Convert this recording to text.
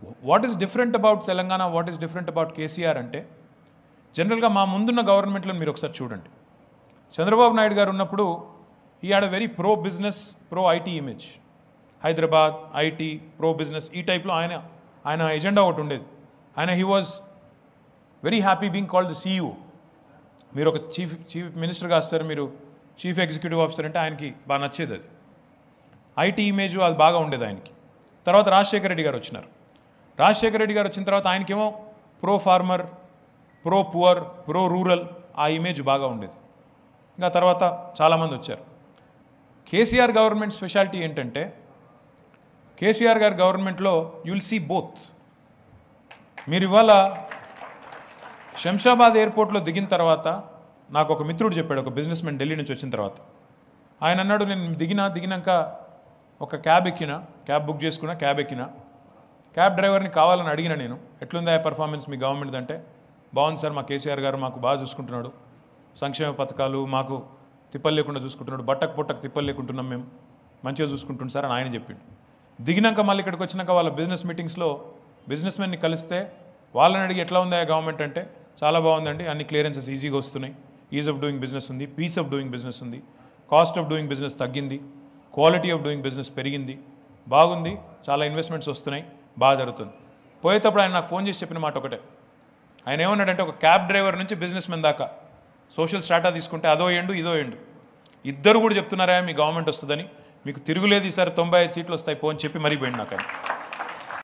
what is different about Telangana what is different about KCR అంటే జనరల్గా మా ముందున్న గవర్నమెంట్లో మీరు ఒకసారి చూడండి చంద్రబాబు నాయుడు గారు ఉన్నప్పుడు ఈ ఆడ very pro business pro IT image Hyderabad IT pro business ఈ టైప్లో ఆయన ఆయన ఎజెండా ఒకటి ఉండేది ఆయన he was very happy being called the CEO మీరు ఒక చీఫ్ చీఫ్ మినిస్టర్గా వస్తారు మీరు చీఫ్ ఎగ్జిక్యూటివ్ ఆఫీసర్ అంటే ఆయనకి బాగా నచ్చేది అది ఐటీ ఇమేజ్ అది బాగా ఉండేది ఆయనకి తర్వాత రాజశేఖర రెడ్డి గారు వచ్చినారు రాజశేఖర రెడ్డి గారు వచ్చిన తర్వాత ఆయనకేమో pro farmer pro poor pro rural ఆ ఇమేజ్ బాగా ఉండేది ఇంకా తర్వాత చాలామంది వచ్చారు కేసీఆర్ గవర్నమెంట్ స్పెషాలిటీ ఏంటంటే కేసీఆర్ గారి గవర్నమెంట్లో యుల్ సీ బోత్ మీరు ఇవాళ శంషాబాద్ ఎయిర్పోర్ట్లో దిగిన తర్వాత నాకు ఒక మిత్రుడు చెప్పాడు ఒక బిజినెస్ మ్యాన్ ఢిల్లీ నుంచి వచ్చిన తర్వాత ఆయన అన్నాడు నేను దిగినా దిగినాక ఒక క్యాబ్ ఎక్కిన క్యాబ్ బుక్ చేసుకున్నా క్యాబ్ ఎక్కిన క్యాబ్ డ్రైవర్ని కావాలని అడిగిన నేను ఎట్లుందా పర్ఫార్మెన్స్ మీ గవర్నమెంట్ అంటే బాగుంది సార్ మా కేసీఆర్ గారు మాకు బాగా చూసుకుంటున్నాడు సంక్షేమ పథకాలు మాకు తిప్పలు లేకుండా చూసుకుంటున్నాడు బట్టకు పుట్టకు తిప్పలు లేకుంటున్నాం మేము మంచిగా చూసుకుంటున్నాం సార్ అని ఆయన చెప్పిండు దిగినాక మళ్ళీ ఇక్కడికి వచ్చినాక వాళ్ళ బిజినెస్ మీటింగ్స్లో బిజినెస్ మెన్ని కలిస్తే వాళ్ళని అడిగి ఎట్లా ఉందా గవర్నమెంట్ అంటే చాలా బాగుందండి అన్ని క్లియరెన్సెస్ ఈజీగా వస్తున్నాయి ఈజ్ ఆఫ్ డూయింగ్ బిజినెస్ ఉంది పీస్ ఆఫ్ డూయింగ్ బిజినెస్ ఉంది కాస్ట్ ఆఫ్ డూయింగ్ బిజినెస్ తగ్గింది క్వాలిటీ ఆఫ్ డూయింగ్ బిజినెస్ పెరిగింది బాగుంది చాలా ఇన్వెస్ట్మెంట్స్ వస్తున్నాయి బాగా జరుగుతుంది పోయేటప్పుడు ఆయన నాకు ఫోన్ చేసి చెప్పిన మాట ఒకటే ఆయన ఏమన్నాడంటే ఒక క్యాబ్ డ్రైవర్ నుంచి బిజినెస్ మెన్ దాకా సోషల్ స్టాటా తీసుకుంటే అదో ఎండు ఇదో ఎండు ఇద్దరు కూడా చెప్తున్నారా మీ గవర్నమెంట్ వస్తుందని మీకు తిరుగులేదు ఈసారి తొంభై ఐదు సీట్లు వస్తాయి పో అని చెప్పి మరీ పోయింది నాకు ఆయన